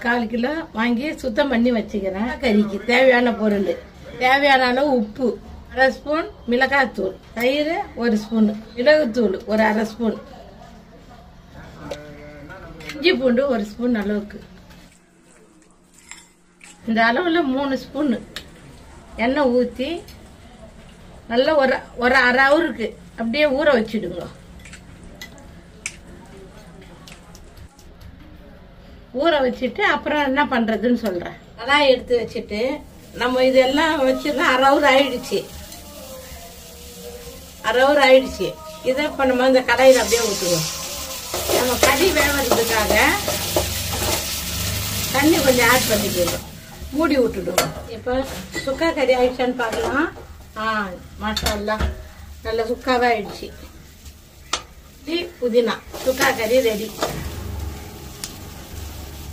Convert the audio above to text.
கால் kilo வாங்கி சுத்தம் பண்ணி வச்சுக்கிறேன் கறிக்கு தேவையான பொருள் தேவையான அளவு உப்பு அரை ஸ்பூன் மிளகாத்தூள் தயிர் ஒரு ஸ்பூன் மிளகுத்தூள் ஒரு அரை ஸ்பூன் இஞ்சி பூண்டு ஒரு ஸ்பூன் அளவுக்கு இந்த அளவில் மூணு ஸ்பூன் எண்ணெய் ஊற்றி நல்லா ஒரு ஒரு அரை ஹவருக்கு அப்படியே ஊற வச்சிடுங்க ஊற வச்சுட்டு அப்புறம் என்ன பண்ணுறதுன்னு சொல்கிறேன் கடாய் எடுத்து வச்சுட்டு நம்ம இதெல்லாம் வச்சுருந்தா அரை ஹவர் ஆயிடுச்சு அரை ஹவர் ஆயிடுச்சு இதை இப்போ நம்ம இந்த கடாயில் அப்படியே ஊற்றுவோம் நம்ம கறி வேவறதுக்காக தண்ணி கொஞ்சம் ஆட் பண்ணிக்கணும் மூடி விட்டுடுவோம் இப்போ சுக்கா கறி ஆயிடுச்சான்னு பார்க்கலாம் ஆ மாஷா நல்ல சுக்காவே ஆயிடுச்சு டீ புதினா சுக்கா கறி ரெடி